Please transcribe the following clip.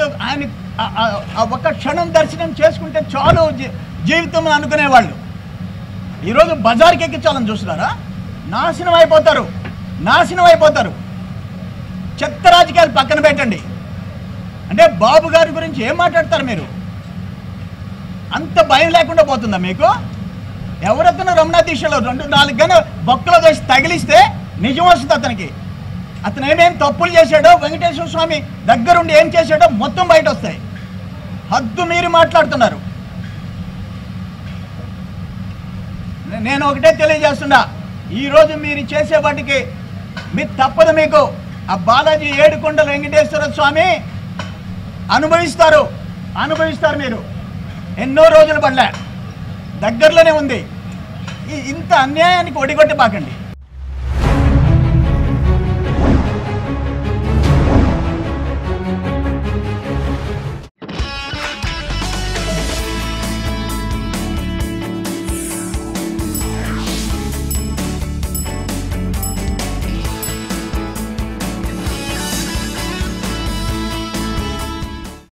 ఆయనతో ఆయన ఆ- ఆ- ఆ ఒక్క క్షణం దర్శనం చేసుకుంటే చాలు జీ- జీవితం అనుకునేవాళ్ళు ఈరోజు బజార్కి ఎక్కించాలని చూస్తున్నారా నాశనం అయిపోతారు నాశనం అయిపోతారు చెత్త రాజకీయాలు పక్కన పెట్టండి అంటే బాబు గారి గురించి ఏం మాట్లాడతారు మీరు అంత భయం లేకుండా పోతుందా మీకు ఎవరతను రమణ దీక్షలో రెండు నాలుగు గన బొక్కలో వేసి తగిలిస్తే నిజం వస్తుంది అతనికి అతను ఏమేం తప్పులు చేశాడో వెంకటేశ్వర స్వామి దగ్గరుండి ఏం చేశాడో మొత్తం బయట వస్తాయి హద్దు మీరు మాట్లాడుతున్నారు నే- నేను ఒకటే తెలియజేస్తున్నా ఈరోజు మీరు చేసే వాటికి మీరు తప్పదు మీకు ఆ బాలాజీ ఏడుకొండల వెంకటేశ్వర స్వామి అనుభవిస్తారు అనుభవిస్తారు మీరు ఎన్నో రోజులు పడలే దగ్గరలోనే ఉంది ఈ- ఇంత అన్యాయానికి ఒడిగొట్టి పాకండి